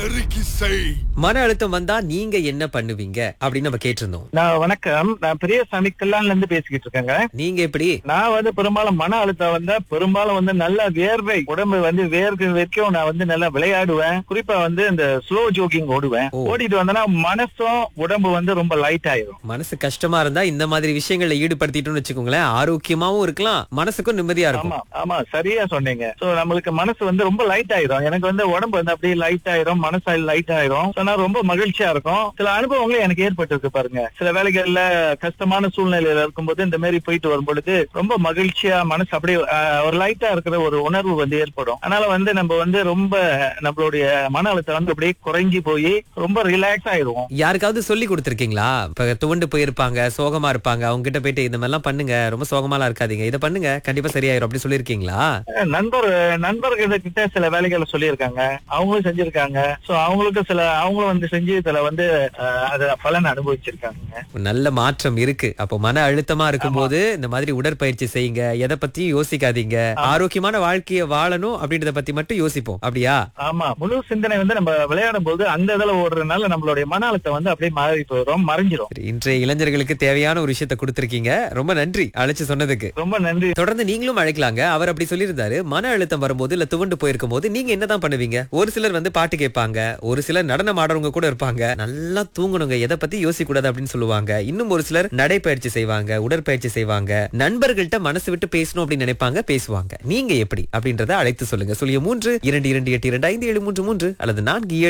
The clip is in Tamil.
அறிக்கை மன அழுத்தம் வந்தா நீங்க என்ன பண்ணுவீங்க அப்படின்னு நம்ம கேட்டிருந்தோம் நான் வணக்கம் நான் பெரியசாமி கல்லான்ல இருந்து பேசிக்கிட்டு இருக்கேங்க நீங்க எப்படி நான் வந்து பெரும்பாலும் மன அழுத்தம் வந்தா பெரும்பாலும் வந்து நல்ல வேர்வை உடம்பு வந்து வேர்க்கு வைக்கும் நான் வந்து நல்லா விளையாடுவேன் குறிப்பா வந்து இந்த ஸ்லோ ஜோக்கிங் ஓடுவேன் ஓ. ஓடிட்டு வந்தேன்னா மனசும் உடம்பு வந்து ரொம்ப லைட் ஆயிரும் மனசு கஷ்டமா இருந்தா இந்த மாதிரி விஷயங்கள்ல ஈடுபடுத்திட்டோம்னு வச்சுக்கோங்களேன் ஆரோக்கியமாவும் இருக்கலாம் மனசுக்கும் நிம்மதியா இருக்கும் ஆமா ஆமா சரியா சொன்னீங்க சோ நம்மளுக்கு மனசு வந்து ரொம்ப லைட் ஆயிரும் எனக்கு வந்து உடம்பு வந்து அப்படியே லைட் ஆயிரும் மனசு லைட் ஆயிரும் So, நான் ரொம்ப மகிழ்ச்சியா இருக்கும் சில அனுபவங்களும் எனக்கு ஏற்பட்டிருக்கு பாருங்க சில வேலைகள்ல கஷ்டமான சூழ்நிலையில இருக்கும்போது இந்த மாதிரி போயிட்டு வரும் பொழுது ரொம்ப மகிழ்ச்சியா மனசு அப்படியே ஆஹ், ஒரு லைட்டா இருக்கிற ஒரு உணர்வு வந்து ஏற்படும் அதனால வந்து நம்ம வந்து ரொம்ப நம்மளுடைய மன அழுத்தம் வந்து அப்படியே குறைஞ்சி போய் ரொம்ப ரிலாக்ஸ் ஆயிடுவோம் யாருக்காவது சொல்லி கொடுத்திருக்கீங்களா இப்ப துவண்டு போயிருப்பாங்க சோகமா இருப்பாங்க அவங்க கிட்ட போயிட்டு இந்த மாதிரிலாம் பண்ணுங்க ரொம்ப சோகமாலாம் இருக்காதீங்க இதை பண்ணுங்க கண்டிப்பா சரியாயிரும் அப்படி சொல்லிருக்கீங்களா நண்பர் நண்பர்கள் கிட்ட சில வேலைகளை சொல்லியிருக்காங்க அவங்களும் செஞ்சிருக்காங்க சோ அவங்களுக்கு சில அவங்களும் வந்து செஞ்சு இதுல வந்து அஹ், அத பலன் அனுபவிச்சிருக்காங்க நல்ல மாற்றம் இருக்கு அப்போ மன அழுத்தமா இருக்கும்போது இந்த மாதிரி உடற்பயிற்சி செய்யுங்க எதை பத்தியும் யோசிக்காதீங்க ஆரோக்கியமான வாழ்க்கைய வாழணும் அப்படின்றத பத்தி மட்டும் யோசிப்போம் அப்படியா ஆமா முழு சிந்தனை வந்து நம்ம விளையாடும் போது அந்த இதுல ஓடுறதுனால நம்மளுடைய மன அழுத்தம் வந்து அப்படியே மாறி போயிடும் மறைஞ்சிரும் சரி, இன்றைய இளைஞர்களுக்கு தேவையான ஒரு விஷயத்த கொடுத்திருக்கீங்க ரொம்ப நன்றி அழைச்சு சொன்னதுக்கு ரொம்ப நன்றி தொடர்ந்து நீங்களும் அழைக்கலாங்க அவர் அப்படி சொல்லியிருந்தாரு மன அழுத்தம் வரும்போது இல்ல துவண்டு போயிருக்கும் போது நீங்க என்னதான் பண்ணுவீங்க ஒரு சிலர் வந்து பாட்டு கேட்பாங்க ஒரு சிலர் நடனம் ஆடுறவங்க கூட இருப்பாங்க நல்லா தூங்கணுங்க எதை பத்தி யோசிக்க கூடாது அப்படின்னு சொல்லுவாங்க இன்னும் ஒரு சிலர் நடைப்பயிற்சி செய்வாங்க உடற்பயிற்சி செய்வாங்க நண்பர்கள்ட்ட மனசு விட்டு பேசணும் அப்படின்னு நினைப்பாங்க பேசுவாங்க நீங்க எப்படி அப்படின்றத அழைத்து சொல்லுங்க சொல்லிய மூன்று இரண்டு இரண்டு எட்டு இரண்டு ஐந்து ஏழு மூன்று மூன்று அல்லது நான்கு ஏழு